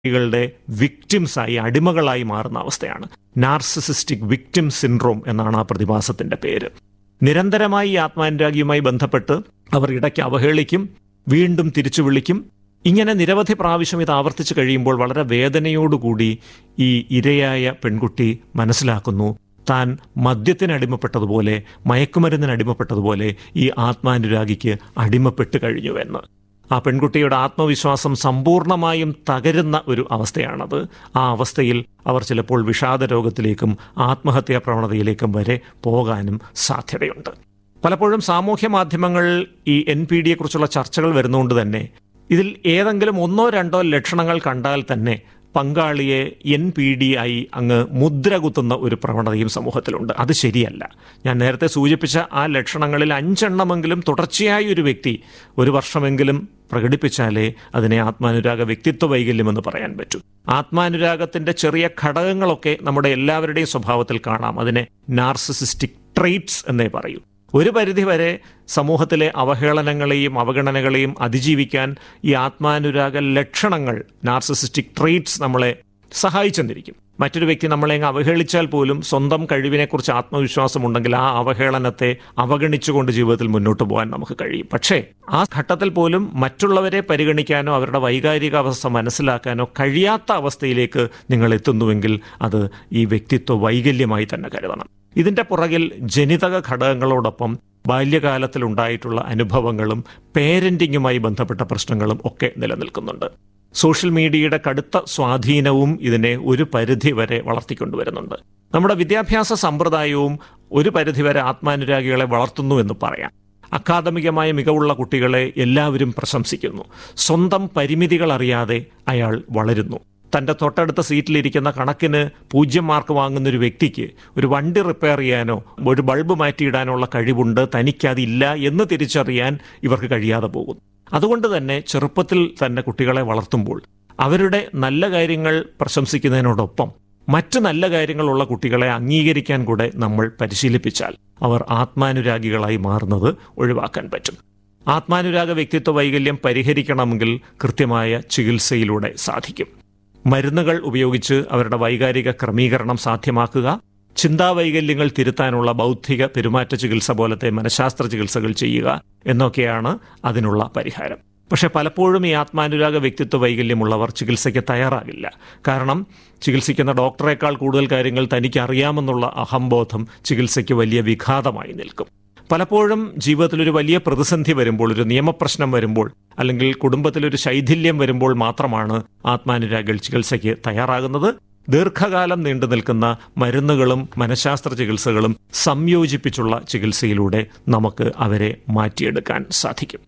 കളുടെ വിക്ടിംസായി അടിമകളായി മാറുന്ന അവസ്ഥയാണ് നാർസിസിസ്റ്റിക് വിക്ടിം സിൻഡ്രോം എന്നാണ് ആ പ്രതിഭാസത്തിന്റെ പേര് നിരന്തരമായി ഈ ആത്മാനുരാഗിയുമായി ബന്ധപ്പെട്ട് അവർ ഇടയ്ക്ക് അവഹേളിക്കും വീണ്ടും തിരിച്ചു വിളിക്കും ഇങ്ങനെ നിരവധി പ്രാവശ്യം ഇത് ആവർത്തിച്ചു കഴിയുമ്പോൾ വളരെ വേദനയോടുകൂടി ഈ ഇരയായ പെൺകുട്ടി മനസ്സിലാക്കുന്നു താൻ മദ്യത്തിനടിമപ്പെട്ടതുപോലെ മയക്കുമരുന്നിനടിമപ്പെട്ടതുപോലെ ഈ ആത്മാനുരാഗിക്ക് അടിമപ്പെട്ട് കഴിഞ്ഞുവെന്ന് ആ പെൺകുട്ടിയുടെ ആത്മവിശ്വാസം സമ്പൂർണമായും തകരുന്ന ഒരു അവസ്ഥയാണത് ആ അവസ്ഥയിൽ അവർ ചിലപ്പോൾ വിഷാദ രോഗത്തിലേക്കും ആത്മഹത്യാ പ്രവണതയിലേക്കും വരെ പോകാനും സാധ്യതയുണ്ട് പലപ്പോഴും സാമൂഹ്യ മാധ്യമങ്ങൾ ഈ എൻ പി ഡിയെക്കുറിച്ചുള്ള ചർച്ചകൾ വരുന്നതുകൊണ്ട് തന്നെ ഇതിൽ ഏതെങ്കിലും ഒന്നോ രണ്ടോ ലക്ഷണങ്ങൾ കണ്ടാൽ തന്നെ പങ്കാളിയെ എൻ പി ഡി ആയി അങ്ങ് മുദ്ര കുത്തുന്ന ഒരു പ്രവണതയും സമൂഹത്തിലുണ്ട് അത് ശരിയല്ല ഞാൻ നേരത്തെ സൂചിപ്പിച്ച ആ ലക്ഷണങ്ങളിൽ അഞ്ചെണ്ണമെങ്കിലും തുടർച്ചയായി ഒരു വ്യക്തി ഒരു വർഷമെങ്കിലും പ്രകടിപ്പിച്ചാലേ അതിനെ ആത്മാനുരാഗ വ്യക്തിത്വ വൈകല്യമെന്ന് പറയാൻ പറ്റൂ ആത്മാനുരാഗത്തിന്റെ ചെറിയ ഘടകങ്ങളൊക്കെ നമ്മുടെ എല്ലാവരുടെയും സ്വഭാവത്തിൽ കാണാം അതിനെ നാർസിസിസ്റ്റിക് ട്രെയ്റ്റ്സ് എന്നേ പറയൂ ഒരു പരിധിവരെ സമൂഹത്തിലെ അവഹേളനങ്ങളെയും അവഗണനകളെയും അതിജീവിക്കാൻ ഈ ആത്മാനുരാഗ ലക്ഷണങ്ങൾ നാർസിസിസ്റ്റിക് ട്രെയ്റ്റ്സ് നമ്മളെ സഹായിച്ചെന്നിരിക്കും മറ്റൊരു വ്യക്തി നമ്മളെ അങ്ങ് അവഹേളിച്ചാൽ പോലും സ്വന്തം കഴിവിനെക്കുറിച്ച് ആത്മവിശ്വാസമുണ്ടെങ്കിൽ ആ അവഹേളനത്തെ അവഗണിച്ചുകൊണ്ട് ജീവിതത്തിൽ മുന്നോട്ട് പോകാൻ നമുക്ക് കഴിയും പക്ഷേ ആ ഘട്ടത്തിൽ പോലും മറ്റുള്ളവരെ പരിഗണിക്കാനോ അവരുടെ വൈകാരിക അവസ്ഥ മനസ്സിലാക്കാനോ കഴിയാത്ത അവസ്ഥയിലേക്ക് നിങ്ങൾ എത്തുന്നുവെങ്കിൽ അത് ഈ വ്യക്തിത്വ വൈകല്യമായി തന്നെ കരുതണം ഇതിന്റെ പുറകിൽ ജനിതക ഘടകങ്ങളോടൊപ്പം ബാല്യകാലത്തിലുണ്ടായിട്ടുള്ള അനുഭവങ്ങളും പേരന്റിങ്ങുമായി ബന്ധപ്പെട്ട പ്രശ്നങ്ങളും ഒക്കെ നിലനിൽക്കുന്നുണ്ട് സോഷ്യൽ മീഡിയയുടെ കടുത്ത സ്വാധീനവും ഇതിനെ ഒരു പരിധി വരെ വളർത്തിക്കൊണ്ടുവരുന്നുണ്ട് നമ്മുടെ വിദ്യാഭ്യാസ സമ്പ്രദായവും ഒരു പരിധിവരെ ആത്മാനുരാഗികളെ വളർത്തുന്നു എന്ന് പറയാം അക്കാദമികമായ മികവുള്ള കുട്ടികളെ എല്ലാവരും പ്രശംസിക്കുന്നു സ്വന്തം പരിമിതികൾ അറിയാതെ അയാൾ വളരുന്നു തൻ്റെ തൊട്ടടുത്ത സീറ്റിലിരിക്കുന്ന കണക്കിന് പൂജ്യം മാർക്ക് വാങ്ങുന്ന ഒരു വ്യക്തിക്ക് ഒരു വണ്ടി റിപ്പയർ ചെയ്യാനോ ഒരു ബൾബ് മാറ്റിയിടാനുള്ള കഴിവുണ്ട് തനിക്കതില്ല എന്ന് തിരിച്ചറിയാൻ ഇവർക്ക് കഴിയാതെ പോകുന്നു അതുകൊണ്ട് തന്നെ ചെറുപ്പത്തിൽ തന്നെ കുട്ടികളെ വളർത്തുമ്പോൾ അവരുടെ നല്ല കാര്യങ്ങൾ പ്രശംസിക്കുന്നതിനോടൊപ്പം മറ്റ് നല്ല കാര്യങ്ങളുള്ള കുട്ടികളെ അംഗീകരിക്കാൻ കൂടെ നമ്മൾ പരിശീലിപ്പിച്ചാൽ അവർ ആത്മാനുരാഗികളായി മാറുന്നത് ഒഴിവാക്കാൻ പറ്റും ആത്മാനുരാഗ വ്യക്തിത്വ വൈകല്യം പരിഹരിക്കണമെങ്കിൽ കൃത്യമായ ചികിത്സയിലൂടെ സാധിക്കും മരുന്നുകൾ ഉപയോഗിച്ച് അവരുടെ വൈകാരിക ക്രമീകരണം സാധ്യമാക്കുക ചിന്താവൈകല്യങ്ങൾ തിരുത്താനുള്ള ബൗദ്ധിക പെരുമാറ്റ ചികിത്സ പോലത്തെ മനഃശാസ്ത്ര ചികിത്സകൾ ചെയ്യുക എന്നൊക്കെയാണ് അതിനുള്ള പരിഹാരം പക്ഷെ പലപ്പോഴും ഈ ആത്മാനുരാഗ വ്യക്തിത്വ വൈകല്യമുള്ളവർ ചികിത്സയ്ക്ക് തയ്യാറാകില്ല കാരണം ചികിത്സിക്കുന്ന ഡോക്ടറേക്കാൾ കൂടുതൽ കാര്യങ്ങൾ തനിക്ക് അറിയാമെന്നുള്ള അഹംബോധം ചികിത്സയ്ക്ക് വലിയ വിഘാതമായി നിൽക്കും പലപ്പോഴും ജീവിതത്തിൽ ഒരു വലിയ പ്രതിസന്ധി വരുമ്പോൾ ഒരു നിയമപ്രശ്നം വരുമ്പോൾ അല്ലെങ്കിൽ കുടുംബത്തിലൊരു ശൈഥില്യം വരുമ്പോൾ മാത്രമാണ് ആത്മാനുരാഗികൾ ചികിത്സയ്ക്ക് തയ്യാറാകുന്നത് ദീർഘകാലം നീണ്ടു നിൽക്കുന്ന മരുന്നുകളും മനഃശാസ്ത്ര ചികിത്സകളും സംയോജിപ്പിച്ചുള്ള ചികിത്സയിലൂടെ നമുക്ക് അവരെ മാറ്റിയെടുക്കാൻ സാധിക്കും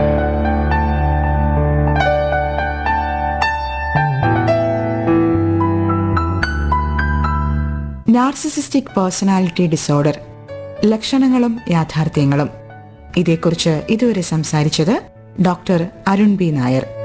നാർസിസിസ്റ്റിക് പേഴ്സണാലിറ്റി ഡിസോർഡർ ലക്ഷണങ്ങളും യാഥാർത്ഥ്യങ്ങളും ഇതേക്കുറിച്ച് ഇതുവരെ സംസാരിച്ചത് ഡോക്ടർ അരുൺ ബി നായർ